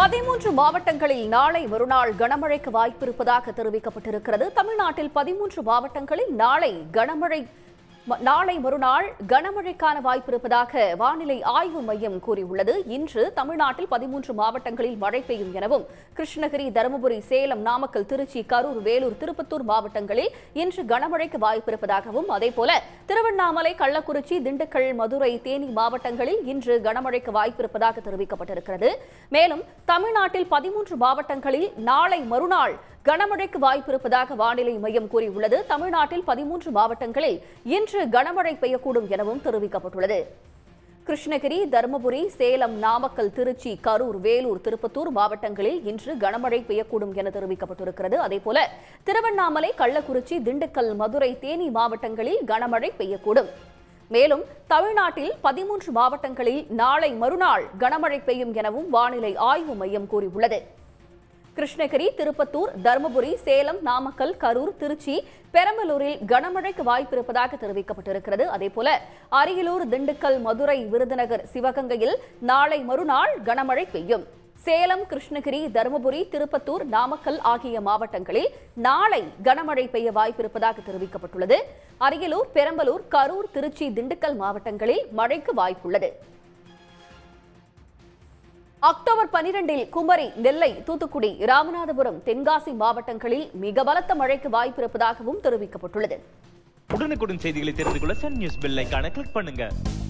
பதிமூன்று மாவட்டங்களில் நாளை மறுநாள் கனமழைக்கு வாய்ப்பிருப்பதாக தெரிவிக்கப்பட்டிருக்கிறது தமிழ்நாட்டில் பதிமூன்று மாவட்டங்களில் நாளை கனமழை ம- நாளை மறுநாள் கனமழைக்கான வாய்ப்பிருப்பதாக வானிலை ஆய்வு மையம் கூறியுள்ளது இன்று தமிழ்நாட்டில் பதிமூன்று மாவட்டங்களில் மழை பெய்யும் எனவும் கிருஷ்ணகிரி தருமபுரி சேலம் நாமக்கல் திருச்சி கரூர் வேலூர் திருப்பத்தூர் மாவட்டங்களில் இன்று கனமழைக்கு வாய்ப்பிருப்பதாகவும் அதேபோல திருவண்ணாமலை கள்ளக்குறிச்சி திண்டுக்கல் மதுரை தேனி மாவட்டங்களில் இன்று கனமழைக்கு வாய்ப்பிருப்பதாக தெரிவிக்கப்பட்டிருக்கிறது மேலும் தமிழ்நாட்டில் பதிமூன்று மாவட்டங்களில் நாளை மறுநாள் கனமழைக்கு வாய்ப்பிருப்பதாக வானிலை மையம் கூறியுள்ளது தமிழ்நாட்டில் பதிமூன்று மாவட்டங்களில் இன்று கனமழை பெய்யக்கூடும் எனவும் தெரிவிக்கப்பட்டுள்ளது கிருஷ்ணகிரி தருமபுரி சேலம் நாமக்கல் திருச்சி கரூர் வேலூர் திருப்பத்தூர் மாவட்டங்களில் இன்று கனமழை பெய்யக்கூடும் என தெரிவிக்கப்பட்டிருக்கிறது அதேபோல திருவண்ணாமலை கள்ளக்குறிச்சி திண்டுக்கல் மதுரை தேனி மாவட்டங்களில் கனமழை பெய்யக்கூடும் மேலும் தமிழ்நாட்டில் பதிமூன்று மாவட்டங்களில் நாளை மறுநாள் கனமழை பெய்யும் எனவும் வானிலை ஆய்வு மையம் கூறியுள்ளது கிருஷ்ணகிரி திருப்பத்தூர் தருமபுரி சேலம் நாமக்கல் கரூர் திருச்சி பெரம்பலூரில் கனமழைக்கு வாய்ப்பிருப்பதாக தெரிவிக்கப்பட்டிருக்கிறது அதேபோல அரியலூர் திண்டுக்கல் மதுரை விருதுநகர் சிவகங்கையில் நாளை மறுநாள் கனமழை பெய்யும் சேலம் கிருஷ்ணகிரி தருமபுரி திருப்பத்தூர் நாமக்கல் ஆகிய மாவட்டங்களில் நாளை கனமழை பெய்ய வாய்ப்பிருப்பதாக தெரிவிக்கப்பட்டுள்ளது அரியலூர் பெரம்பலூர் கரூர் திருச்சி திண்டுக்கல் மாவட்டங்களில் மழைக்கு வாய்ப்புள்ளது அக்டோபர் பனிரெண்டில் குமரி நெல்லை தூத்துக்குடி ராமநாதபுரம் தென்காசி மாவட்டங்களில் மிக பலத்த மழைக்கு வாய்ப்பிருப்பதாகவும் தெரிவிக்கப்பட்டுள்ளது உடனுக்குடன் செய்திகளை தெரிந்து கொள்ள சன் நியூஸ் பெல் ஐகானை கிளிக் பண்ணுங்க